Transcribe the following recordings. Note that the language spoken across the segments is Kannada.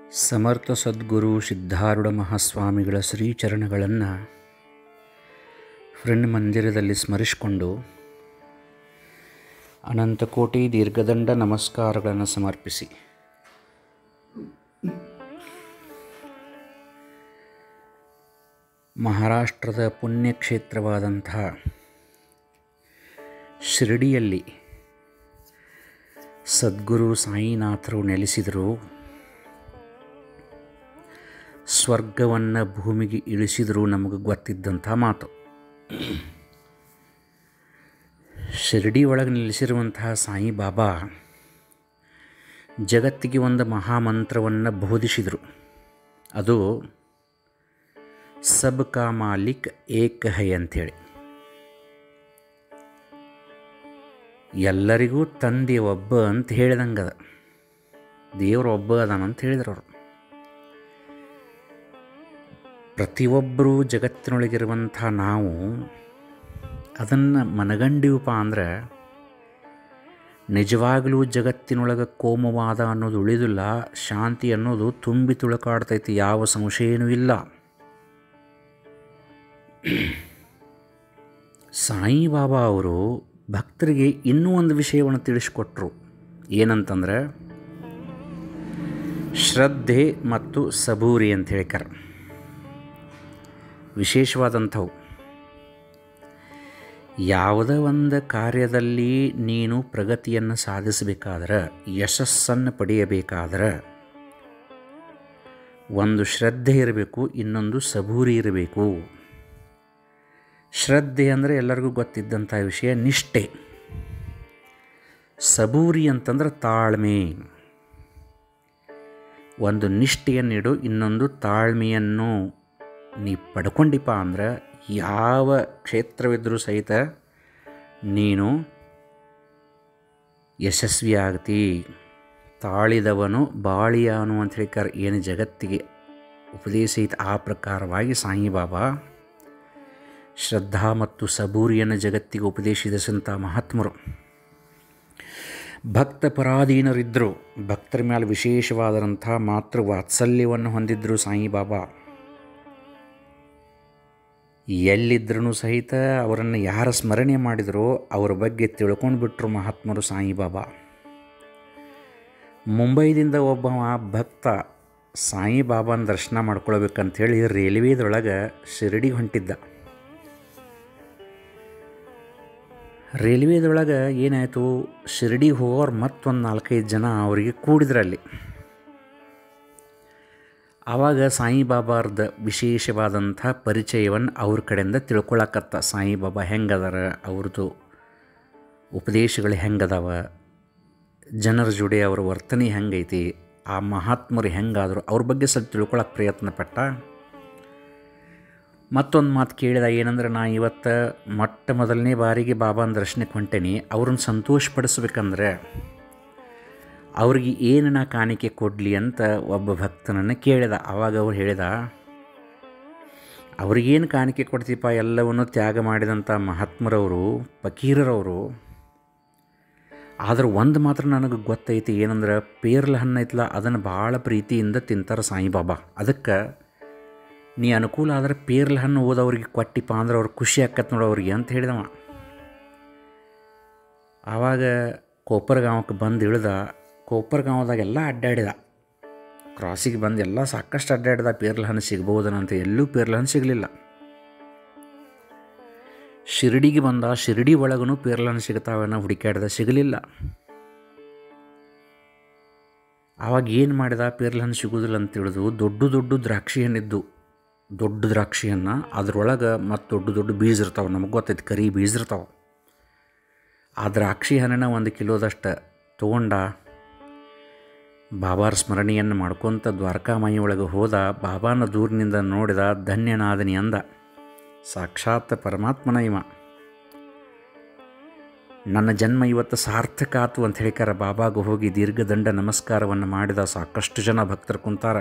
ಸಮರ್ಥ ಸದ್ಗುರು ಸಿದ್ಧಾರೂಢ ಮಹಾಸ್ವಾಮಿಗಳ ಶ್ರೀಚರಣಗಳನ್ನು ಫ್ರೆಂಡ್ ಮಂದಿರದಲ್ಲಿ ಸ್ಮರಿಸಿಕೊಂಡು ಅನಂತಕೋಟಿ ದೀರ್ಘದಂಡ ನಮಸ್ಕಾರಗಳನ್ನು ಸಮರ್ಪಿಸಿ ಮಹಾರಾಷ್ಟ್ರದ ಪುಣ್ಯಕ್ಷೇತ್ರವಾದಂಥ ಶಿರಡಿಯಲ್ಲಿ ಸದ್ಗುರು ಸಾಯಿನಾಥರು ನೆಲೆಸಿದರು ಸ್ವರ್ಗವನ್ನು ಭೂಮಿಗೆ ಇಳಿಸಿದರೂ ನಮಗೆ ಗೊತ್ತಿದ್ದಂಥ ಮಾತು ಶಿರಡಿ ಒಳಗೆ ನಿಲ್ಲಿಸಿರುವಂತಹ ಸಾಯಿ ಬಾಬಾ ಜಗತ್ತಿಗೆ ಒಂದು ಮಹಾಮಂತ್ರವನ್ನು ಬೋಧಿಸಿದರು ಅದು ಸಬ್ ಕಾ ಮಾಲಿಕ್ ಏಕ್ ಹೈ ಅಂಥೇಳಿ ಎಲ್ಲರಿಗೂ ತಂದೆ ಒಬ್ಬ ಅಂತ ಹೇಳಿದಂಗದ ದೇವರು ಒಬ್ಬ ಅದಾನಂತ ಹೇಳಿದ್ರು ಅವರು ಪ್ರತಿಯೊಬ್ಬರೂ ಜಗತ್ತಿನೊಳಗಿರುವಂಥ ನಾವು ಅದನ್ನು ಮನಗಂಡಿವಪ್ಪ ಅಂದ್ರೆ ನಿಜವಾಗಲೂ ಜಗತ್ತಿನೊಳಗೆ ಕೋಮವಾದ ಅನ್ನೋದು ಉಳಿದಿಲ್ಲ ಶಾಂತಿ ಅನ್ನೋದು ತುಂಬಿ ತುಳುಕಾಡ್ತೈತಿ ಯಾವ ಸಂಶಯನೂ ಇಲ್ಲ ಸಾಯಿಬಾಬಾ ಅವರು ಭಕ್ತರಿಗೆ ಇನ್ನೂ ಒಂದು ವಿಷಯವನ್ನು ತಿಳಿಸ್ಕೊಟ್ರು ಏನಂತಂದ್ರೆ ಶ್ರದ್ಧೆ ಮತ್ತು ಸಬೂರಿ ಅಂತ ಹೇಳ್ತಾರೆ ವಿಶೇಷವಾದಂಥವು ಯಾವುದೇ ಒಂದು ಕಾರ್ಯದಲ್ಲಿ ನೀನು ಪ್ರಗತಿಯನ್ನು ಸಾಧಿಸಬೇಕಾದ್ರೆ ಯಶಸ್ಸನ್ನು ಪಡೆಯಬೇಕಾದ್ರೆ ಒಂದು ಶ್ರದ್ಧೆ ಇರಬೇಕು ಇನ್ನೊಂದು ಸಬೂರಿ ಇರಬೇಕು ಶ್ರದ್ಧೆ ಅಂದರೆ ಎಲ್ಲರಿಗೂ ಗೊತ್ತಿದ್ದಂಥ ವಿಷಯ ನಿಷ್ಠೆ ಸಬೂರಿ ಅಂತಂದ್ರೆ ತಾಳ್ಮೆ ಒಂದು ನಿಷ್ಠೆಯನ್ನಿಡು ಇನ್ನೊಂದು ತಾಳ್ಮೆಯನ್ನು ನೀ ಪಡ್ಕೊಂಡಿಪ್ಪ ಅಂದ್ರೆ ಯಾವ ಕ್ಷೇತ್ರವಿದ್ದರೂ ಸಹಿತ ನೀನು ಯಶಸ್ವಿ ಆಗ್ತಿ ತಾಳಿದವನು ಬಾಳಿಯಾನು ಅಂತ ಹೇಳ್ತಾರೆ ಏನು ಜಗತ್ತಿಗೆ ಉಪದೇಶ ಐತೆ ಆ ಪ್ರಕಾರವಾಗಿ ಸಾಯಿಬಾಬಾ ಶ್ರದ್ಧಾ ಮತ್ತು ಸಬೂರಿಯನ್ನು ಜಗತ್ತಿಗೆ ಉಪದೇಶಿಸಿದಂಥ ಮಹಾತ್ಮರು ಭಕ್ತ ಪರಾಧೀನರಿದ್ದರು ಭಕ್ತರ ಮೇಲೆ ವಿಶೇಷವಾದಂಥ ಮಾತೃ ವಾತ್ಸಲ್ಯವನ್ನು ಹೊಂದಿದ್ದರು ಸಾಯಿಬಾಬಾ ಎಲ್ಲಿದ್ರೂ ಸಹಿತ ಅವರನ್ನು ಯಾರ ಸ್ಮರಣೆ ಮಾಡಿದರೋ ಅವರ ಬಗ್ಗೆ ತಿಳ್ಕೊಂಡು ಬಿಟ್ಟರು ಮಹಾತ್ಮರು ಸಾಯಿಬಾಬಾ ಮುಂಬೈದಿಂದ ಒಬ್ಬ ಭಕ್ತ ಸಾಯಿಬಾಬಾನ ದರ್ಶನ ಮಾಡ್ಕೊಳ್ಬೇಕಂಥೇಳಿ ರೈಲ್ವೇದೊಳಗೆ ಶಿರಡಿಗೆ ಹೊಂಟಿದ್ದ ರೈಲ್ವೇದೊಳಗೆ ಏನಾಯಿತು ಶಿರಡಿಗೆ ಹೋಗೋರು ಮತ್ತೊಂದು ನಾಲ್ಕೈದು ಜನ ಅವರಿಗೆ ಕೂಡಿದ್ರಲ್ಲಿ ಆವಾಗ ಸಾಯಿಬಾಬಾರ್ದ ವಿಶೇಷವಾದಂಥ ಪರಿಚಯವನ್ನು ಅವ್ರ ಕಡೆಯಿಂದ ತಿಳ್ಕೊಳಕತ್ತ ಸಾಯಿಬಾಬಾ ಹೆಂಗದಾರ ಅವ್ರದ್ದು ಉಪದೇಶಗಳು ಹೆಂಗದಾವ ಜನರ ಜೋಡಿ ಅವ್ರ ವರ್ತನೆ ಹೆಂಗೈತಿ ಆ ಮಹಾತ್ಮರು ಹೆಂಗಾದರು ಅವ್ರ ಬಗ್ಗೆ ಸ್ವಲ್ಪ ತಿಳ್ಕೊಳಕ್ಕೆ ಪ್ರಯತ್ನ ಪಟ್ಟ ಮತ್ತೊಂದು ಮಾತು ಕೇಳಿದ ಏನಂದ್ರೆ ನಾ ಇವತ್ತು ಮೊಟ್ಟ ಮೊದಲನೇ ಬಾರಿಗೆ ಬಾಬಾನ ದರ್ಶನಕ್ಕೆ ಹೊಂಟೇನಿ ಅವ್ರನ್ನ ಸಂತೋಷಪಡಿಸ್ಬೇಕಂದ್ರೆ ಅವ್ರಿಗೆ ಏನು ನಾ ಕಾಣಿಕೆ ಕೊಡಲಿ ಅಂತ ಒಬ್ಬ ಭಕ್ತನನ್ನು ಕೇಳಿದ ಆವಾಗ ಅವ್ರು ಹೇಳಿದ ಅವ್ರಿಗೇನು ಕಾಣಿಕೆ ಕೊಡ್ತೀಪ ಎಲ್ಲವನ್ನು ತ್ಯಾಗ ಮಾಡಿದಂಥ ಮಹಾತ್ಮರವರು ಫಕೀರರವರು ಆದ್ರೆ ಒಂದು ಮಾತ್ರ ನನಗೆ ಗೊತ್ತೈತಿ ಏನಂದ್ರೆ ಪೇರ್ಲ ಹಣ್ಣು ಐತಲ್ಲ ಅದನ್ನು ಭಾಳ ಪ್ರೀತಿಯಿಂದ ತಿಂತಾರೆ ಸಾಯಿಬಾಬಾ ಅದಕ್ಕೆ ನೀ ಅನುಕೂಲ ಆದ್ರೆ ಪೇರ್ಲ ಹಣ್ಣು ಓದವ್ರಿಗೆ ಕೊಟ್ಟಿಪ್ಪ ಅಂದ್ರೆ ಅವ್ರಿಗೆ ಖುಷಿ ಆಕತ್ ನೋಡು ಅವ್ರಿಗೆ ಅಂತ ಹೇಳಿದವ ಆವಾಗ ಕೋಪರ್ಗಾಂವಕ್ಕೆ ಬಂದು ಇಳ್ದ ಕೋಪರ್ಗಾಂವದಾಗೆಲ್ಲ ಅಡ್ಡಾಡಿದ ಕ್ರಾಸಿಗೆ ಬಂದು ಎಲ್ಲ ಸಾಕಷ್ಟು ಅಡ್ಡಾಡಿದ ಪೇರ್ಲ ಹಣ್ಣು ಸಿಗ್ಬೋದನಂತ ಎಲ್ಲೂ ಪೇರ್ಲ ಹಣ್ಣು ಸಿಗಲಿಲ್ಲ ಶಿರಡಿಗೆ ಬಂದ ಶಿರಡಿ ಒಳಗೂ ಪೇರ್ಲ ಹಣ್ಣು ಸಿಗ್ತಾವೇನೋ ಹುಡುಕಾಡ್ದ ಸಿಗಲಿಲ್ಲ ಆವಾಗ ಏನು ಮಾಡಿದ ಪೇರ್ಲ ಹಣ್ಣು ಸಿಗೋದಿಲ್ಲ ಅಂತ ತಿಳಿದು ದೊಡ್ಡ ದೊಡ್ಡ ದ್ರಾಕ್ಷಿ ಹಣ್ಣಿದ್ದು ದೊಡ್ಡ ದ್ರಾಕ್ಷಿಯನ್ನು ಅದ್ರೊಳಗೆ ಮತ್ತು ದೊಡ್ಡ ದೊಡ್ಡ ಬೀಜ ಇರ್ತಾವೆ ನಮಗೆ ಗೊತ್ತೈತಿ ಕರಿ ಬೀಜ ಇರ್ತಾವೆ ಆ ದ್ರಾಕ್ಷಿ ಹಣ್ಣನ್ನ ಒಂದು ಕಿಲೋದಷ್ಟು ತೊಗೊಂಡ ಬಾಬಾರ ಸ್ಮರಣೆಯನ್ನು ಮಾಡ್ಕೊತ ದ್ವಾರಕಾಮಾಯಿ ಒಳಗೆ ಹೋದ ಬಾಬಾನ ದೂರಿನಿಂದ ನೋಡಿದ ಧನ್ಯನಾದನಿ ಅಂದ ಸಾಕ್ಷಾತ್ ಪರಮಾತ್ಮನ ಇವ ನನ್ನ ಜನ್ಮ ಇವತ್ತು ಸಾರ್ಥಕ ಆತು ಅಂತ ಹೇಳಿಕಾರ ಬಾಬಾಗ ಹೋಗಿ ದೀರ್ಘದಂಡ ನಮಸ್ಕಾರವನ್ನು ಮಾಡಿದ ಸಾಕಷ್ಟು ಜನ ಭಕ್ತರು ಕುಂತಾರ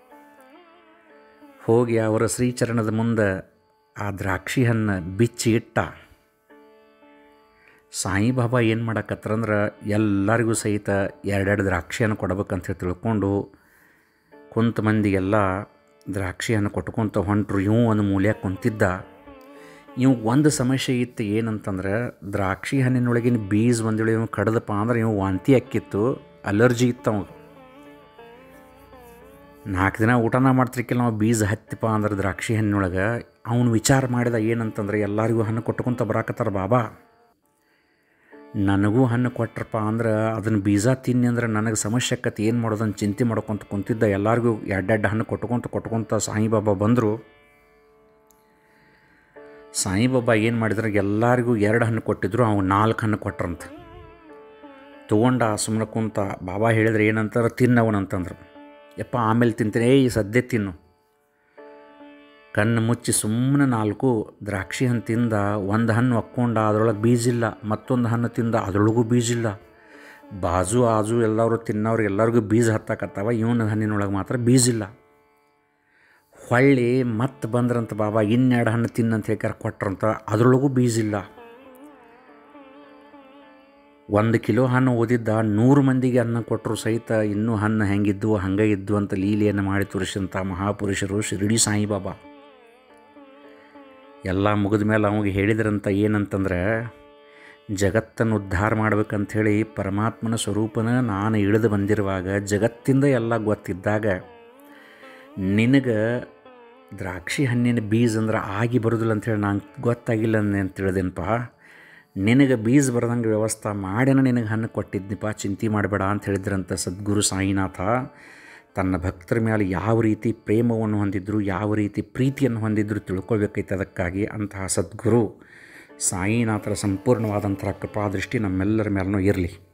ಹೋಗಿ ಅವರ ಶ್ರೀಚರಣದ ಮುಂದೆ ಆ ದ್ರಾಕ್ಷಿ ಹಣ್ಣು ಬಿಚ್ಚಿ ಇಟ್ಟ ಸಾಯಿಬಾಬಾ ಏನು ಮಾಡಕತ್ತರಂದ್ರೆ ಎಲ್ಲರಿಗೂ ಸಹಿತ ಎರಡೆರಡು ದ್ರಾಕ್ಷಿಯನ್ನು ಕೊಡ್ಬೇಕಂತ ಹೇಳಿ ತಿಳ್ಕೊಂಡು ಕುಂತ ಮಂದಿಗೆಲ್ಲ ದ್ರಾಕ್ಷಿ ಹಣ್ಣು ಕೊಟ್ಕೊಂತ ಹೊಂಟ್ರು ಇವು ಒಂದು ಮೂಲ್ಯಾಗ ಕುಂತಿದ್ದ ಇವು ಒಂದು ಸಮಸ್ಯೆ ಇತ್ತು ಏನಂತಂದ್ರೆ ದ್ರಾಕ್ಷಿ ಹಣ್ಣಿನೊಳಗಿನ ಬೀಜ ಒಂದು ವೇಳೆ ಇವು ಕಡ್ದಪ್ಪ ಅಂದ್ರೆ ಇವು ವಾಂತಿ ಅಕ್ಕಿತ್ತು ಅಲರ್ಜಿ ಇತ್ತು ಅವಾಗ ನಾಲ್ಕು ದಿನ ಊಟನ ಮಾಡ್ತಿರ್ಕಿಲ್ಲ ನಾವು ಬೀಜ ಹತ್ತಿಪ್ಪ ಅಂದ್ರೆ ದ್ರಾಕ್ಷಿ ಹಣ್ಣಿನೊಳಗೆ ಅವನು ವಿಚಾರ ಮಾಡಿದ ಏನಂತಂದ್ರೆ ಎಲ್ಲರಿಗೂ ಹಣ್ಣು ಕೊಟ್ಕೊಂತ ಬರಾಕತ್ತಾರ ಬಾಬಾ ನನಗೂ ಹಣ್ಣು ಕೊಟ್ರಪ್ಪ ಅಂದ್ರೆ ಅದನ್ನು ಬೀಜ ತಿನ್ನಿ ಅಂದ್ರೆ ನನಗೆ ಸಮಸ್ಯೆ ಆಕತಿ ಏನು ಮಾಡೋದನ್ನು ಚಿಂತೆ ಮಾಡ್ಕೊತ ಕುಂತಿದ್ದ ಎಲ್ಲರಿಗೂ ಎರಡೆರಡು ಹಣ್ಣು ಕೊಟ್ಕೊಂತ ಕೊಟ್ಕೊಂತ ಸಾಯಿಬಾಬಾ ಬಂದರು ಸಾಯಿಬಾಬಾ ಏನು ಮಾಡಿದ್ರೆ ಎಲ್ಲರಿಗೂ ಎರಡು ಹಣ್ಣು ಕೊಟ್ಟಿದ್ರು ಅವ್ನು ನಾಲ್ಕು ಹಣ್ಣು ಕೊಟ್ರಂತ ತೊಗೊಂಡ ಸುಮ್ಮನೆ ಕುಂತ ಬಾಬಾ ಹೇಳಿದ್ರೆ ಏನಂತಾರೆ ತಿನ್ನವನಂತಂದ್ರು ಯಪ್ಪ ಆಮೇಲೆ ತಿಂತೀನಿ ಏಯ್ ಸದ್ಯ ತಿನ್ನು ಕಣ್ಣು ಮುಚ್ಚಿ ಸುಮ್ಮನೆ ನಾಲ್ಕು ದ್ರಾಕ್ಷಿ ಹಣ್ಣು ತಿಂದ ಒಂದು ಹಣ್ಣು ಒಕ್ಕೊಂಡ ಅದರೊಳಗೆ ಬೀಜಿಲ್ಲ ಮತ್ತೊಂದು ಹಣ್ಣು ತಿಂದ ಅದರೊಳಗೂ ಬೀಜಿಲ್ಲ ಬಾಜು ಆಜು ಎಲ್ಲರೂ ತಿನ್ನೋರು ಎಲ್ಲರಿಗೂ ಬೀಜ ಹತ್ತಾಕತ್ತಾವ ಇವನ ಹಣ್ಣಿನೊಳಗೆ ಮಾತ್ರ ಬೀಜಿಲ್ಲ ಹೊಳ್ಳಿ ಮತ್ತೆ ಬಂದ್ರಂತ ಬಾಬಾ ಇನ್ನೆರಡು ಹಣ್ಣು ತಿನ್ನಂತ ಹೇಳ್ಕಾರ ಕೊಟ್ರಂತ ಅದರೊಳಗೂ ಬೀಜಿಲ್ಲ ಒಂದು ಕಿಲೋ ಹಣ್ಣು ಓದಿದ್ದ ನೂರು ಮಂದಿಗೆ ಅನ್ನ ಕೊಟ್ಟರು ಸಹಿತ ಇನ್ನೂ ಹಣ್ಣು ಹೆಂಗಿದ್ವು ಹಂಗೆ ಇದ್ವು ಅಂತ ಲೀಲೆಯನ್ನು ಮಾಡಿ ತೋರಿಸಿದಂಥ ಮಹಾಪುರುಷರು ಶಿರಡಿ ಸಾಯಿಬಾಬಾ ಎಲ್ಲ ಮುಗಿದ ಮೇಲೆ ಅವಾಗ ಹೇಳಿದ್ರಂತ ಏನಂತಂದ್ರೆ ಜಗತ್ತನ್ನು ಉದ್ಧಾರ ಮಾಡ್ಬೇಕಂಥೇಳಿ ಪರಮಾತ್ಮನ ಸ್ವರೂಪನ ನಾನು ಇಳಿದು ಬಂದಿರುವಾಗ ಜಗತ್ತಿಂದ ಎಲ್ಲ ಗೊತ್ತಿದ್ದಾಗ ನಿನಗೆ ದ್ರಾಕ್ಷಿ ಹಣ್ಣಿನ ಬೀಜ ಅಂದ್ರೆ ಆಗಿ ಬರೋದಿಲ್ಲ ಅಂಥೇಳಿ ನಂಗೆ ಗೊತ್ತಾಗಿಲ್ಲ ಅಂತ ತಿಳಿದೇನಪ್ಪ ನಿನಗೆ ಬೀಜ ಬರ್ದಂಗೆ ವ್ಯವಸ್ಥೆ ಮಾಡ್ಯಾನ ನಿನಗೆ ಹಣ್ಣು ಕೊಟ್ಟಿದ್ನಿಪ್ಪ ಚಿಂತೆ ಮಾಡಬೇಡ ಅಂತ ಹೇಳಿದ್ರಂತ ಸದ್ಗುರು ಸಾಯಿನಾಥ ತನ್ನ ಭಕ್ತರ ಮೇಲೆ ಯಾವ ರೀತಿ ಪ್ರೇಮವನ್ನು ಹೊಂದಿದ್ರು ಯಾವ ರೀತಿ ಪ್ರೀತಿಯನ್ನು ಹೊಂದಿದ್ರು ತಿಳ್ಕೊಳ್ಬೇಕೈತೆ ಅದಕ್ಕಾಗಿ ಅಂತಹ ಸದ್ಗುರು ಸಾಯಿನಾಥರ ಸಂಪೂರ್ಣವಾದಂಥ ಕೃಪಾದೃಷ್ಟಿ ನಮ್ಮೆಲ್ಲರ ಮೇಲೂ ಇರಲಿ